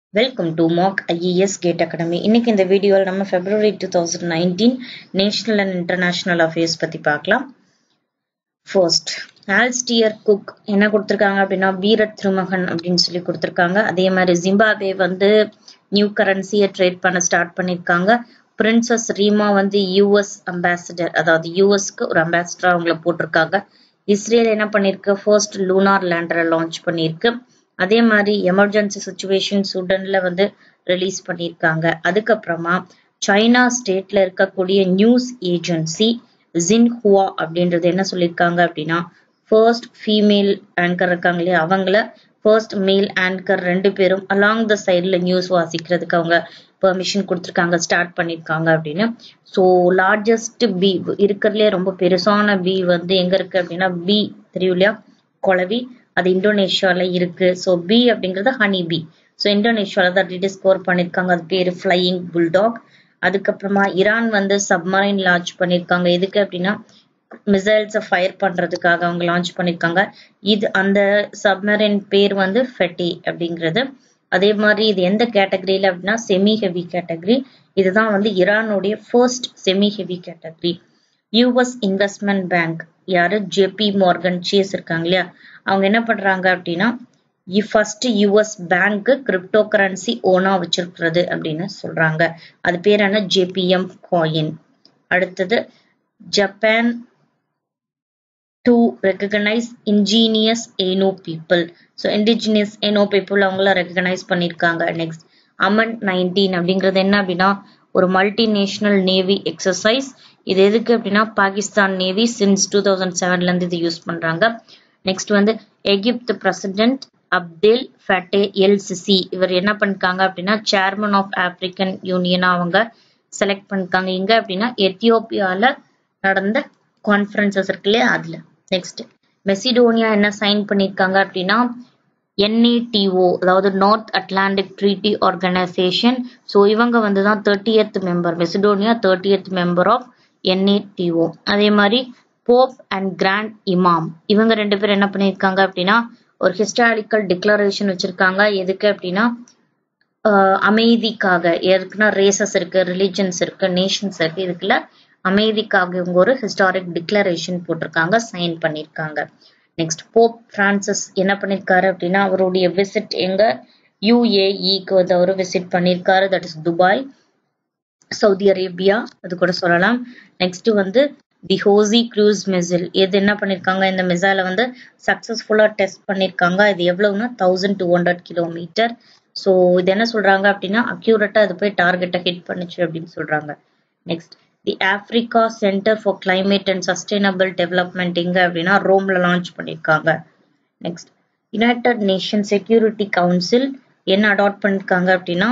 welcome to mock IAS gate academy இன்னைக்கு இந்த வீடியோவில் நம்ம February two thousand nineteen national and international affairs பற்றி பார்க்கலாம் ஃபர்ஸ்ட் ஆல்ஸ்டியர் குக் என்ன கொடுத்துருக்காங்க அப்படின்னா வீரத் திருமகன் அப்படின்னு சொல்லி கொடுத்துருக்காங்க அதே மாதிரி ஜிம்பாபே வந்து நியூ கரன்சியை ட்ரேட் பண்ண ஸ்டார்ட் பண்ணியிருக்காங்க பிரின்சஸ் ரீமா வந்து யூஎஸ் அம்பாசிடர் அதாவது யூஎஸ்க்கு ஒரு அம்பாசிடர் அவங்கள போட்டிருக்காங்க இஸ்ரேல் என்ன பண்ணிருக்கு ஃபர்ஸ்ட் லூனார் லேண்டரை லான்ச் பண்ணியிருக்கு அதே மாதிரி எமர்ஜென்சி சுச்சுவேஷன் சூடன்ல வந்து ரிலீஸ் பண்ணியிருக்காங்க அதுக்கப்புறமா சைனா ஸ்டேட்ல இருக்கக்கூடிய நியூஸ் ஏஜென்சி ஜின்ஹுவா அப்படின்றது என்ன சொல்லியிருக்காங்க அப்படின்னா ஃபர்ஸ்ட் ஃபீமேல் ஆங்கர் இருக்காங்க இல்லையா அவங்கள ஃபர்ஸ்ட் மேல் ஆங்கர் ரெண்டு பேரும் அலாங் த சைடில் நியூஸ் வாசிக்கிறதுக்கு அவங்க பெர்மிஷன் கொடுத்துருக்காங்க ஸ்டார்ட் பண்ணியிருக்காங்க அப்படின்னு ஸோ லார்ஜஸ்ட் பீ இருக்கிறதுலே ரொம்ப பெருசான பீ வந்து எங்க இருக்கு அப்படின்னா பீ தெரியும் இல்லையா குளவி அது இந்தோனேஷியால இருக்கு ஸோ பி அப்படிங்கிறது ஹனி பி ஸோ இந்தோனேஷியால தான் ஆல்ரெடி ஸ்கோர் பண்ணியிருக்காங்க அது பேர் ஃப்ளையிங் புல்டாக் அதுக்கப்புறமா ஈரான் வந்து சப்மரைன் லான்ச் பண்ணியிருக்காங்க எதுக்கு அப்படின்னா மிசைல்ஸை ஃபயர் பண்றதுக்காக அவங்க லான்ச் பண்ணியிருக்காங்க இது அந்த சப்மரைன் பேர் வந்து ஃபெட்டி அப்படிங்கிறது அதே மாதிரி இது எந்த கேட்டகரியில அப்படின்னா செமி ஹெவி கேட்டகரி இதுதான் வந்து ஈரானுடைய first semi heavy category US investment bank யாரு ஜேபி மார்கன் சேஸ் இருக்காங்க இல்லையா அவங்க என்ன பண்றாங்க அப்படின்னா first US bank crypto currency ஓனா வச்சிருக்கிறது அப்படின்னு சொல்றாங்க அது பேர் என்ன ஜேபிஎம் காயின் அடுத்தது Japan to recognise ingenious Ainu people so indigenous Ainu people அவங்கள ரெகனைஸ் பண்ணியிருக்காங்க நெக்ஸ்ட் அமன் நைன்டீன் அப்படிங்கிறது என்ன அப்படின்னா ஒரு மல்டிநேஷனல் நேவி எக்ஸசைஸ் இது எதுக்கு அப்படின்னா Pakistan navy since two thousand செவன்ல இருந்து இது யூஸ் பண்றாங்க நெக்ஸ்ட் வந்து எகிப்து president Abdel Fattah el Sisi இவர் என்ன பண்ணிருக்காங்க அப்படின்னா சேர்மன் ஆஃப் ஆப்பிரிக்கன் யூனியனா அவங்க செலக்ட் பண்ணிருக்காங்க எங்க அப்படின்னா எத்தியோப்பியால நடந்த கான்ஃபரன்சஸ் இருக்கு இல்லையா அதுல நெக்ஸ்ட் மெசிடோனியா என்ன சைன் பண்ணிருக்காங்க அப்படின்னா என்ஏடிஓ அதாவது North Atlantic Treaty Organisation so இவங்க வந்து தான் thirtieth member Macedonia thirtieth member of N A T O அதே மாதிரி போப் அண்ட் கிராண்ட் இமாம் இவங்க ரெண்டு பேரும் என்ன பண்ணியிருக்காங்க அப்படின்னா ஒரு ஹிஸ்டாரிக்கல் டிக்ளரேஷன் வச்சிருக்காங்க எதுக்கு அப்படின்னா அமைதிக்காக எதுக்குன்னா ரேசஸ் இருக்கு ரிலிஜன்ஸ் இருக்கு நேஷன்ஸ் இருக்கு இதுக்குள்ள அமைதிக்காக இவங்க ஒரு ஹிஸ்டாரிக் டிக்ளரேஷன் போட்டிருக்காங்க சைன் பண்ணியிருக்காங்க நெக்ஸ்ட் போப் பிரான்சிஸ் என்ன பண்ணிருக்காரு அப்படின்னா அவருடைய விசிட் எங்க யுஏஇக்கு வந்து அவர் விசிட் பண்ணியிருக்காரு that is Dubai Saudi Arabia அது கூட சொல்லலாம் நெக்ஸ்ட் வந்து தி ஹோசி க்ரூஸ் மிசில் இது என்ன பண்ணிருக்காங்க இந்த மிசைலை வந்து சக்சஸ்ஃபுல்லா டெஸ்ட் பண்ணிருக்காங்க இது எவ்வளவுன்னா thousand two hundred kilometre so இது என்ன சொல்றாங்க அப்படின்னா அக்யூரேட்டா அது போய் டார்கெட்டை ஹிட் பண்ணுச்சு அப்படின்னு சொல்றாங்க next the Africa centre for climate and sustainable development எங்க அப்படின்னா ரோம்ல லான்ச் பண்ணிருக்காங்க next United Nation security council என்ன அடாப்ட் பண்ணிருக்காங்க அப்படின்னா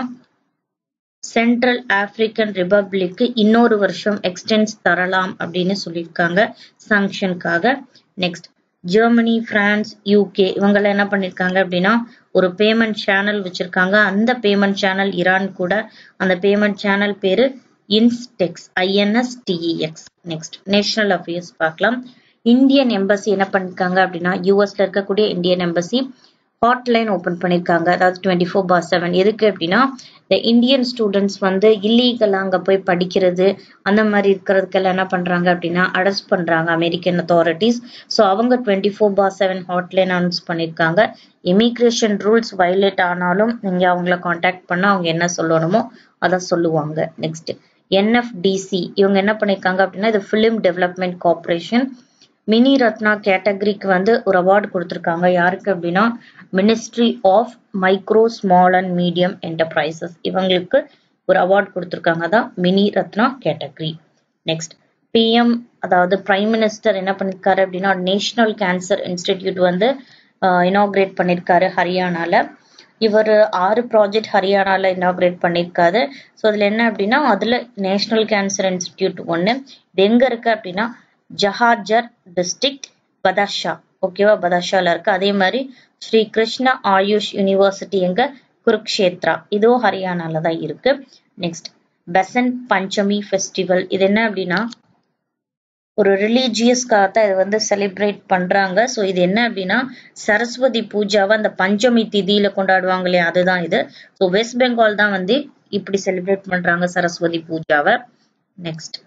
சென்ட்ரல் ஆப்பிரிக்கன் ரிபப்ளிக்கு இன்னொரு வருஷம் எக்ஸ்டென்ஸ் தரலாம் அப்படின்னு சொல்லியிருக்காங்க சாங்ஷனுக்காக நெக்ஸ்ட் ஜெர்மனி பிரான்ஸ் யூகே இவங்கெல்லாம் என்ன பண்ணிருக்காங்க அப்படின்னா ஒரு பேமெண்ட் சேனல் வச்சிருக்காங்க அந்த பேமெண்ட் சேனல் ஈரான் கூட அந்த பேமெண்ட் சேனல் பேரு INSTEX I N S T E X next national affairs பார்க்கலாம் இந்தியன் எம்பசி என்ன பண்ணிருக்காங்க அப்படின்னா யூஎஸ்ல இருக்கக்கூடிய இந்தியன் எம்பசி ஹாட்லைன் ஓபன் பண்ணிருக்காங்க அதாவது டுவெண்ட்டி ஃபோர் பார் செவன் எதுக்கு அப்படின்னா இந்த இந்தியன் ஸ்டூடெண்ட்ஸ் வந்து இல்லீகலா அங்க போய் படிக்கிறது அந்த மாதிரி இருக்கிறதுக்கெல்லாம் என்ன பண்றாங்க அப்படின்னா அரெஸ்ட் பண்றாங்க அமெரிக்கன் அத்தாரிட்டிஸ் ஸோ அவங்க twenty four by seven hotline announce பண்ணிருக்காங்க இமிக்ரேஷன் ரூல்ஸ் வயலேட் ஆனாலும் நீங்க அவங்கள காண்டாக்ட் பண்ணா அவங்க என்ன சொல்லணுமோ அதை சொல்லுவாங்க நெக்ஸ்ட் என்எஃப்டிசி இவங்க என்ன பண்ணிருக்காங்க அப்படின்னா இது film development corporation mini Ratna கேட்டகரிக்கு வந்து ஒரு அவார்டு கொடுத்துருக்காங்க யாருக்கு அப்படின்னா ministry of micro small and medium enterprises இவங்களுக்கு ஒரு அவார்டு கொடுத்துருக்காங்க தான் mini Ratna category next PM அதாவது பிரைம் மினிஸ்டர் என்ன பண்ணிருக்காரு அப்படின்னா நேஷனல் கேன்சர் இன்ஸ்டிடியூட் வந்து இனாகிரேட் பண்ணிருக்காரு ஹரியானால இவர் ஆறு ப்ராஜெக்ட் ஹரியானால இனாகிரேட் பண்ணியிருக்காரு ஸோ அதுல என்ன அப்படின்னா அதுல நேஷனல் கேன்சர் இன்ஸ்டிடியூட் ஒன்று இது எங்க இருக்கு அப்படின்னா ஜஹாஜர் டிஸ்ட்ரிக்ட் பதாஷா ஓகேவா பதாஷால இருக்கு அதே மாதிரி ஸ்ரீ கிருஷ்ணா ஆயுஷ் யூனிவர்சிட்டி எங்க குருக்ஷேத்ரா இதுவும் ஹரியானால தான் இருக்கு நெக்ஸ்ட் பெசன்ட் பஞ்சமி ஃபெஸ்டிவல் இது என்ன அப்படின்னா ஒரு ரிலீஜியஸ்க்காக தான் இது வந்து செலிப்ரேட் பண்றாங்க ஸோ இது என்ன அப்படின்னா சரஸ்வதி பூஜாவை அந்த பஞ்சமி திதியில கொண்டாடுவாங்க இல்லையா அதுதான் இது ஸோ வெஸ்ட் பெங்கால் தான் வந்து இப்படி செலிப்ரேட் பண்றாங்க சரஸ்வதி பூஜாவை next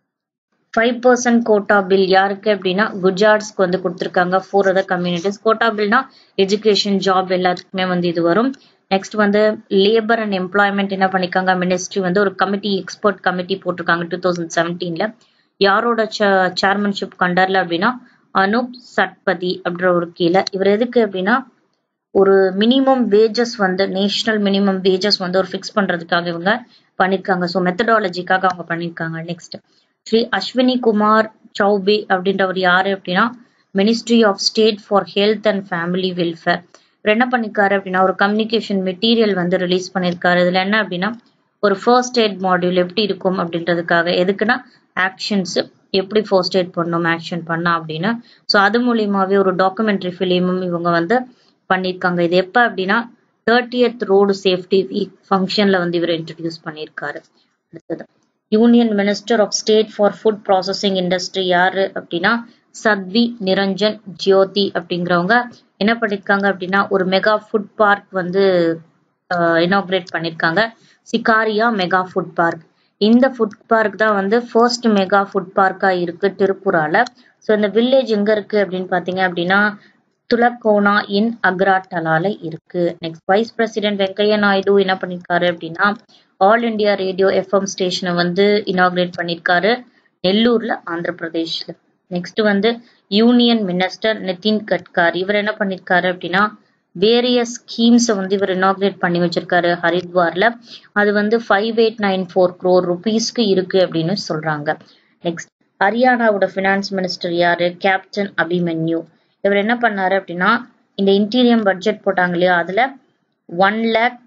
five percent quota bill யாருக்கு அப்படின்னா குஜராட்ஸ்க்கு வந்து கொடுத்துருக்காங்க ஃபோர் அதர் கம்யூனிட்டிஸ் கோட்டா பில்னா எஜுகேஷன் ஜாப் எல்லாத்துக்குமே வந்து இது வரும் நெக்ஸ்ட் வந்து லேபர் அண்ட் எம்ப்ளாய்மெண்ட் என்ன பண்ணிருக்காங்க மினிஸ்ட்ரி வந்து ஒரு கமிட்டி எக்ஸ்பர்ட் கமிட்டி போட்டிருக்காங்க டூ தௌசண்ட் செவன்டீன்ல யாரோட சேர்மன்ஷிப் கண்டர்ல அப்படின்னா அனூப் சட்பதி அப்படின்ற ஒரு கீழே இவர் எதுக்கு அப்படின்னா ஒரு மினிமம் வேஜஸ் வந்து நேஷனல் மினிமம் வேஜஸ் வந்து ஒரு ஃபிக்ஸ் பண்றதுக்காக இவங்க பண்ணிருக்காங்க ஸோ மெத்தடாலஜிக்காக அவங்க பண்ணிருக்காங்க நெக்ஸ்ட் ஸ்ரீ அஸ்வினி குமார் சௌபே அப்படின்றவர் யாரு அப்படின்னா ministry of state for health and family welfare இவர் என்ன பண்ணிருக்காரு அப்படின்னா ஒரு கம்யூனிகேஷன் மெட்டீரியல் வந்து ரிலீஸ் பண்ணிருக்காரு இதுல என்ன அப்படின்னா ஒரு ஃபர்ஸ்ட் எய்ட் மாடியூல் எப்படி இருக்கும் அப்படின்றதுக்காக எதுக்குன்னா ஆக்ஷன்ஸ் எப்படி ஃபர்ஸ்ட் எய்ட் பண்ணணும் ஆக்ஷன் பண்ணா அப்படின்னு ஸோ அது மூலியமாவே ஒரு டாக்குமெண்ட்ரி ஃபிலிமும் இவங்க வந்து பண்ணியிருக்காங்க இது எப்போ அப்படின்னா தேர்ட்டியத் ரோடு சேஃப்டி வீக் ஃபங்க்ஷன்ல வந்து இவர் இன்ட்ரடியூஸ் பண்ணியிருக்காரு அடுத்தது union minister of state for food processing industry யாரு அப்படின்னா சத்வி நிரஞ்சன் ஜியோதி அப்படிங்கிறவங்க என்ன பண்ணிருக்காங்க அப்படின்னா ஒரு மெகா ஃபுட் பார்க் வந்து இனாக்ரேட் பண்ணிருக்காங்க சிகாரியா மெகா ஃபுட் பார்க் இந்த ஃபுட் பார்க் தான் வந்து ஃபர்ஸ்ட் மெகா ஃபுட் பார்க்கா இருக்கு திருப்புரால ஸோ இந்த வில்லேஜ் எங்க இருக்கு அப்படின்னு பாத்தீங்க அப்படின்னா துலக்கோனா இன் அக்ராட்டலால இருக்கு next vice president Venkaiah Naidu என்ன பண்ணிருக்காரு அப்படின்னா ஆல் இண்டியா ரேடியோ எஃப்எம் ஸ்டேஷனை வந்து இனாக்ரேட் பண்ணிருக்காரு நெல்லூர்ல ஆந்திர பிரதேஷ்ல நெக்ஸ்ட் வந்து யூனியன் மினிஸ்டர் நிதின் கட்காரி இவர் என்ன பண்ணிருக்காரு அப்படின்னா வேரியஸ் ஸ்கீம்ஸை வந்து இவர் இனாக்ரேட் பண்ணி வச்சிருக்காரு ஹரித்வார்ல அது வந்து five eight nine four crore ருபீஸ்க்கு இருக்கு அப்படின்னு சொல்றாங்க நெக்ஸ்ட் ஹரியானாவோட ஃபினான்ஸ் மினிஸ்டர் யாரு கேப்டன் அபிமன்யு இவர் என்ன பண்ணாரு அப்படின்னா இந்த இன்டீரியம் பட்ஜெட் போட்டாங்க இல்லையா அதுல ஒன் லேக்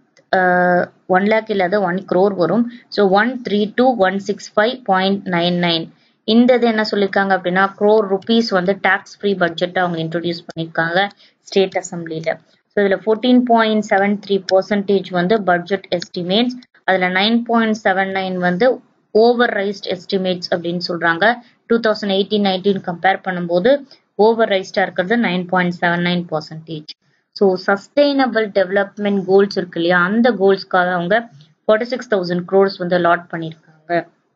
ஒன் லேக் இல்லாத ஒன் க்ரோர் வரும் so one three two one six five point nine nine இந்த இது என்ன சொல்லியிருக்காங்க அப்படின்னா க்ரோர் ருபீஸ் வந்து டேக்ஸ் ஃப்ரீ பட்ஜெட்டை அவங்க இன்ட்ரடியூஸ் பண்ணியிருக்காங்க ஸ்டேட் அசம்பிளியில ஸோ இதில் fourteen point seven three percentage வந்து பட்ஜெட் எஸ்டிமேட்ஸ் அதில் நைன் பாயிண்ட் செவன் நைன் வந்து ஓவர் ரைஸ்ட் எஸ்டிமேட்ஸ் அப்படின்னு சொல்றாங்க two thousand eighteen nineteen compare பண்ணும்போது ஓவர் ரைஸ்டா இருக்கிறது nine point seven nine percentage so sustainable development goals இருக்கு இல்லையா அந்த கோல்ஸ்க்காக அவங்க ஃபார்ட்டி சிக்ஸ் தௌசண்ட் க்ரோர்ஸ் வந்து அலாட் பண்ணியிருக்காங்க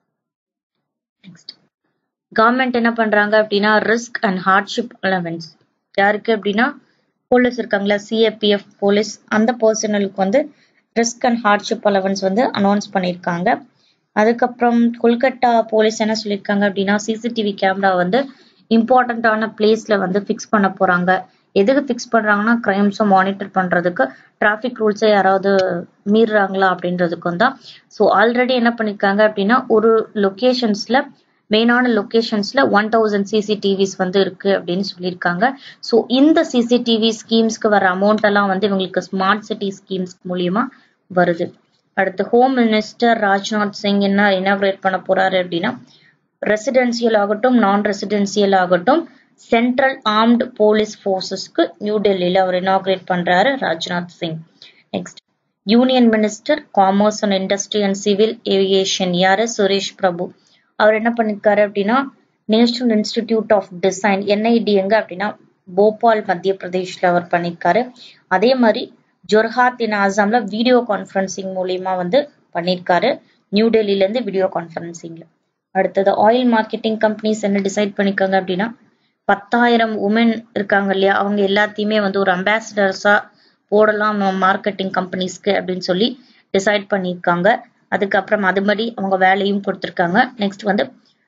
நெக்ஸ்ட் கவர்மெண்ட் என்ன பண்றாங்க அப்படின்னா ரிஸ்க் அண்ட் ஹார்ட்ஷிப் அலவன்ஸ் யாருக்கு அப்படின்னா போலீஸ் இருக்காங்களா சிஏபிஎஃப் போலீஸ் அந்த பர்சனலுக்கு வந்து ரிஸ்க் அண்ட் ஹார்ட்ஷிப் அலவன்ஸ் வந்து அனௌன்ஸ் பண்ணியிருக்காங்க அதுக்கப்புறம் கொல்கட்டா போலீஸ் என்ன சொல்லியிருக்காங்க அப்படின்னா சிசிடிவி கேமரா வந்து இம்பார்ட்டண்ட்டான பிளேஸ்ல வந்து ஃபிக்ஸ் பண்ண போறாங்க எதுக்கு ஃபிக்ஸ் பண்றாங்கன்னா கிரைம்ஸை மானிட்டர் பண்றதுக்கு டிராஃபிக் ரூல்ஸை யாராவது மீறுறாங்களா அப்படின்றதுக்கும் தான் ஸோ ஆல்ரெடி என்ன பண்ணிருக்காங்க அப்படின்னா ஒரு லொக்கேஷன்ஸ்ல மெயினான லொக்கேஷன்ஸ்ல ஒன் தௌசண்ட் சிசிடிவிஸ் வந்து இருக்கு அப்படின்னு சொல்லியிருக்காங்க ஸோ இந்த சிசிடிவி ஸ்கீம்ஸ்க்கு வர அமௌண்ட் எல்லாம் வந்து இவங்களுக்கு ஸ்மார்ட் சிட்டி ஸ்கீம்ஸ் மூலியமா வருது அடுத்து ஹோம் மினிஸ்டர் ராஜ்நாத் சிங் என்ன இனாகிரேட் பண்ண போறாரு அப்படின்னா ரெசிடென்சியல் ஆகட்டும் நான் ரெசிடென்சியல் ஆகட்டும் சென்ட்ரல் ஆர்ம்டு போலீஸ் ஃபோர்ஸஸ்க்கு நியூ டெல்லியில அவர் இனாகிரேட் பண்றாரு Rajnath Singh next union minister commerce and industry and civil aviation யாரு சுரேஷ் பிரபு அவர் என்ன பண்ணிருக்காரு அப்படின்னா national institute of design N I D எங்க அப்படின்னா போபால் மத்திய பிரதேஷ்ல அவர் பண்ணிருக்காரு அதே மாதிரி ஜொர்ஹாத் இன் ஆசாம்ல வீடியோ கான்ஃபரன்சிங் மூலியமா வந்து பண்ணிருக்காரு நியூ டெல்லியில இருந்து வீடியோ கான்ஃபரன்சிங்ல அடுத்தது ஆயில் மார்க்கெட்டிங் கம்பெனிஸ் என்ன டிசைட் பண்ணிருக்காங்க அப்படின்னா பத்தாயிரம் உமன் இருக்காங்க இல்லையா அவங்க எல்லாத்தையுமே வந்து ஒரு அம்பாசிடர்ஸா போடலாம் மார்க்கெட்டிங் கம்பெனிஸ்க்கு அப்படின்னு சொல்லி டிசைட் பண்ணியிருக்காங்க அதுக்கப்புறம் அதுபடி அவங்க வேலையும் கொடுத்துருக்காங்க நெக்ஸ்ட் வந்து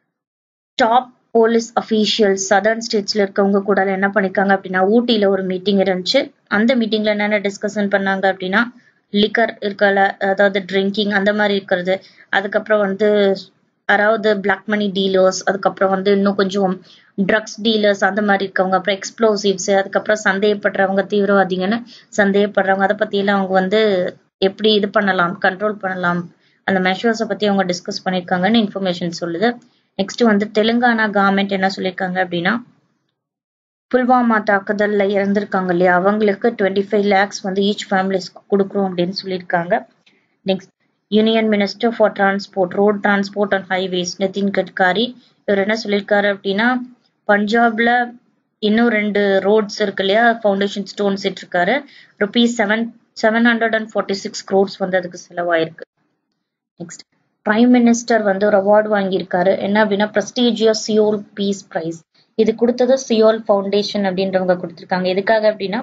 டாப் போலீஸ் அஃபீஷியல்ஸ் சதர்ன் ஸ்டேட்ஸ்ல இருக்கவங்க கூட என்ன பண்ணிருக்காங்க அப்படின்னா ஊட்டியில ஒரு மீட்டிங் இருந்துச்சு அந்த மீட்டிங்ல என்னென்ன டிஸ்கஷன் பண்ணாங்க அப்படின்னா லிக்கர் இருக்கல அதாவது ட்ரிங்கிங் அந்த மாதிரி இருக்கிறது அதுக்கப்புறம் வந்து அதாவது பிளாக் மணி டீலர்ஸ் அதுக்கப்புறம் வந்து இன்னும் கொஞ்சம் ட்ரக்ஸ் டீலர்ஸ் அந்த மாதிரி இருக்கவங்க அப்புறம் எக்ஸ்ப்ளோசிவ்ஸ் அதுக்கப்புறம் சந்தேகப்படுறவங்க தீவிரவாதிங்கன்னு சந்தேகப்படுறவங்க அதை பத்தி எல்லாம் அவங்க வந்து எப்படி இது பண்ணலாம் கண்ட்ரோல் பண்ணலாம் அந்த மெஷர்ஸை பத்தி அவங்க டிஸ்கஸ் பண்ணியிருக்காங்கன்னு இன்ஃபர்மேஷன் சொல்லுது நெக்ஸ்ட் வந்து தெலுங்கானா கவர்மெண்ட் என்ன சொல்லியிருக்காங்க அப்படின்னா புல்வாமா தாக்குதல்ல இறந்திருக்காங்க இல்லையா அவங்களுக்கு டுவெண்ட்டி ஃபைவ் லேக்ஸ் வந்து ஈச் ஃபேமிலிஸ்க்கு கொடுக்குறோம் அப்படின்னு சொல்லியிருக்காங்க next union minister for transport road transport and highways Nitin Gadkari இவர் என்ன சொல்லியிருக்காரு அப்படின்னா பஞ்சாப்ல இன்னும் ரெண்டு ரோட்ஸ் இருக்கு இல்லையா ஃபவுண்டேஷன் ஸ்டோன்ஸ் இட்டிருக்காரு rupees seven seven hundred and forty six crores வந்து அதுக்கு செலவாயிருக்கு நெக்ஸ்ட் பிரைம் மினிஸ்டர் வந்து ஒரு அவார்டு வாங்கியிருக்காரு என்ன அப்படின்னா பிரஸ்டீஜியஸ் சியோல் பீஸ் பிரைஸ் இது கொடுத்தது சியோல் ஃபவுண்டேஷன் அப்படின்றவங்க கொடுத்துருக்காங்க எதுக்காக அப்படின்னா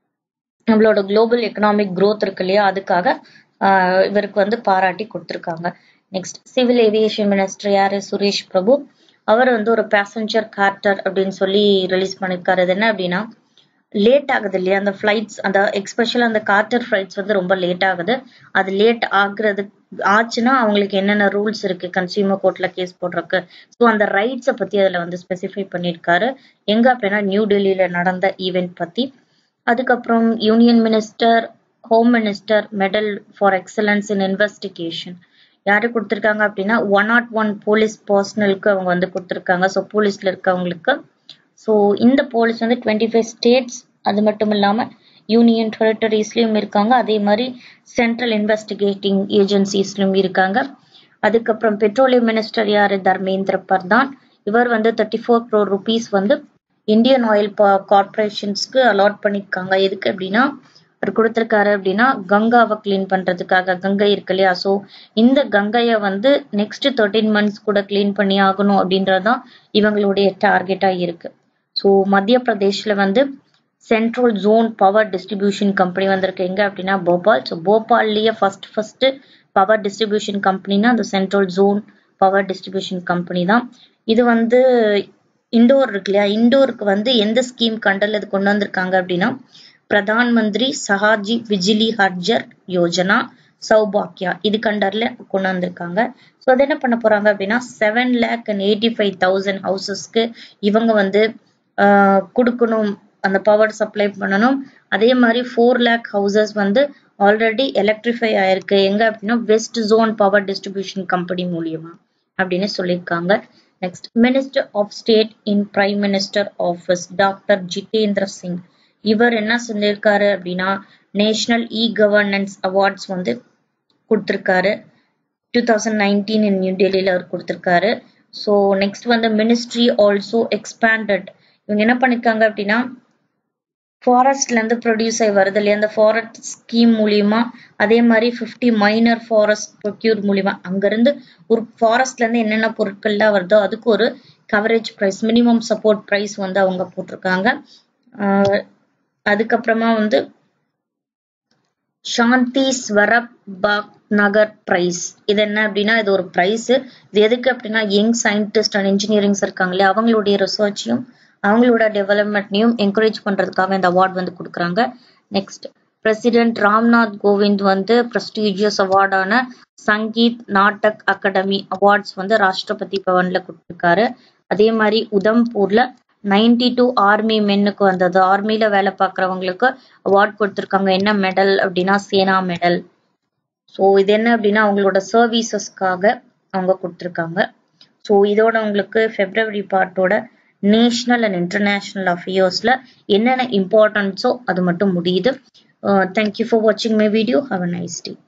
நம்மளோட குளோபல் எக்கனாமிக் growth இருக்கு இல்லையா அதுக்காக ஆஹ் இவருக்கு வந்து பாராட்டி கொடுத்துருக்காங்க நெக்ஸ்ட் சிவில் ஏவியேஷன் மினிஸ்டர் யாரு சுரேஷ் பிரபு அவர் வந்து ஒரு பேசஞ்சர் கார்டர் அப்படின்னு சொல்லி ரிலீஸ் பண்ணிருக்காரு அது என்ன அப்படின்னா லேட் ஆகுது இல்லையா அந்த ஃபிளைட்ஸ் அந்த எக்ஸ்பெஷல் அந்த கார்டர் ஃபிளைட்ஸ் வந்து ரொம்ப லேட் ஆகுது அது லேட் ஆகுறது ஆச்சுன்னா அவங்களுக்கு என்னென்ன ரூல்ஸ் இருக்கு கன்சியூமர் கோர்ட்ல கேஸ் போடுறதுக்கு ஸோ அந்த ரைட்ஸை பத்தி அதுல வந்து ஸ்பெசிஃபை பண்ணியிருக்காரு எங்க அப்படின்னா நியூ டெல்லியில நடந்த ஈவெண்ட் பத்தி அதுக்கப்புறம் union minister home minister medal for excellence in investigation யாரு கொடுத்துருக்காங்க அப்படின்னா ஒன் நாட் ஒன் போலீஸ் பர்சனலுக்கு அவங்க வந்து கொடுத்துருக்காங்க ஸோ போலீஸ்ல இருக்கவங்களுக்கு ஸோ இந்த போலீஸ் வந்து டுவெண்ட்டி ஃபைவ் ஸ்டேட்ஸ் அது மட்டும் இல்லாம யூனியன் டெரிட்டரிஸ்லயும் இருக்காங்க அதே மாதிரி சென்ட்ரல் இன்வெஸ்டிகேட்டிங் ஏஜென்சிஸ்லயும் இருக்காங்க அதுக்கப்புறம் பெட்ரோலியம் மினிஸ்டர் யாரு தர்மேந்திர பிரதான் இவர் வந்து தேர்ட்டி ஃபோர் க்ரோர் ருபீஸ் வந்து இந்தியன் ஆயில் கார்பரேஷன்ஸ்க்கு அலாட் பண்ணிருக்காங்க எதுக்கு அப்படின்னா அவர் கொடுத்திருக்காரு அப்படின்னா கங்காவை கிளீன் பண்றதுக்காக கங்கை இருக்கு இல்லையா ஸோ இந்த கங்கையை வந்து நெக்ஸ்ட் தேர்ட்டீன் மந்த்ஸ் கூட கிளீன் பண்ணி ஆகணும் அப்படின்றதுதான் இவங்களுடைய டார்கெட்டா இருக்கு ஸோ மத்திய பிரதேஷ்ல வந்து central zone power distribution company வந்திருக்கு எங்க அப்படின்னா போபால் ஸோ போபால்லயே ஃபர்ஸ்ட் ஃபர்ஸ்ட் பவர் டிஸ்ட்ரிபியூஷன் கம்பெனினா அந்த central zone power distribution company தான் இது வந்து இண்டோர் இருக்கு இல்லையா இண்டோருக்கு வந்து எந்த ஸ்கீம் கண்டல் இது கொண்டு வந்திருக்காங்க அப்படின்னா பிரதான் மந்திரி சஹாஜி விஜிலி ஹர்ஜர் யோஜனா சௌபாக்கியா இது கண்டர்ல கொண்டு வந்திருக்காங்க ஸோ அது என்ன பண்ண போறாங்க அப்படின்னா seven lakh and eighty five thousand ஹவுசஸ்க்கு இவங்க வந்து ஆஹ் கொடுக்கணும் அந்த பவர் சப்ளை பண்ணணும் அதே மாதிரி ஃபோர் லேக் ஹவுசஸ் வந்து ஆல்ரெடி எலக்ட்ரிஃபை ஆயிருக்கு எங்க அப்படின்னா west zone power distribution company மூலியமா அப்படின்னு சொல்லியிருக்காங்க next minister of state in prime minister office doctor Jitendra Singh இவர் என்ன சொல்லியிருக்காரு அப்படின்னா நேஷனல் இ கவர்னன்ஸ் அவார்ட்ஸ் வந்து கொடுத்துருக்காரு two thousand nineteen in new டெல்லியில் அவர் கொடுத்துருக்காரு ஸோ நெக்ஸ்ட் வந்து மினிஸ்ட்ரி ஆல்சோ எக்ஸ்பேண்டட் இவங்க என்ன பண்ணிருக்காங்க அப்படின்னா ஃபாரஸ்ட்ல இருந்து ப்ரொடியூஸ் ஆகி வருது இல்லையா அந்த ஃபாரஸ்ட் ஸ்கீம் மூலியமா அதே மாதிரி ஃபிஃப்டி மைனர் ஃபாரஸ்ட் ப்ரொக்யூர் மூலியமா அங்கிருந்து ஒரு ஃபாரஸ்ட்ல இருந்து என்னென்ன பொருட்கள்லாம் வருதோ அதுக்கு ஒரு coverage price minimum support price வந்து அவங்க போட்டிருக்காங்க ஆஹ் அதுக்கப்புறமா வந்து சாந்தி ஸ்வரப் பாக் நகர் பிரைஸ் இது என்ன அப்படின்னா இது ஒரு பிரைஸ் இது எதுக்கு அப்படின்னா யங் சயின்டிஸ்ட் அண்ட் இன்ஜினியரிங்ஸ் இருக்காங்களே அவங்களுடைய ரிசர்ச்சையும் அவங்களோட டெவலப்மெண்ட்டையும் என்கரேஜ் பண்றதுக்காக இந்த அவார்ட் வந்து கொடுக்குறாங்க நெக்ஸ்ட் பிரசிடென்ட் ராம்நாத் கோவிந்த் வந்து ப்ரெஸ்டீஜியஸ் அவார்டான சங்கீத் நாட்டக் அகாடமி அவார்ட்ஸ் வந்து ராஷ்டிரபதி பவன்ல கொடுத்துருக்காரு அதே மாதிரி உதம்பூர்ல நைன்டி டூ ஆர்மி மென்னுக்கு வந்தது ஆர்மில வேலை பார்க்குறவங்களுக்கு அவார்ட் கொடுத்துருக்காங்க என்ன மெடல் அப்படின்னா சேனா மெடல் ஸோ இது என்ன அப்படின்னா அவங்களோட சர்வீசஸ்க்காக அவங்க கொடுத்துருக்காங்க ஸோ இதோட உங்களுக்கு ஃபெப்ரவரி பார்ட்டோட நேஷனல் அண்ட் இன்டர்நேஷனல் அஃபேர்ஸ்ல என்னென்ன இம்பார்ட்டன்ஸோ அது மட்டும் முடியுது தேங்க்யூ ஃபார் வாட்சிங் my video have a nice day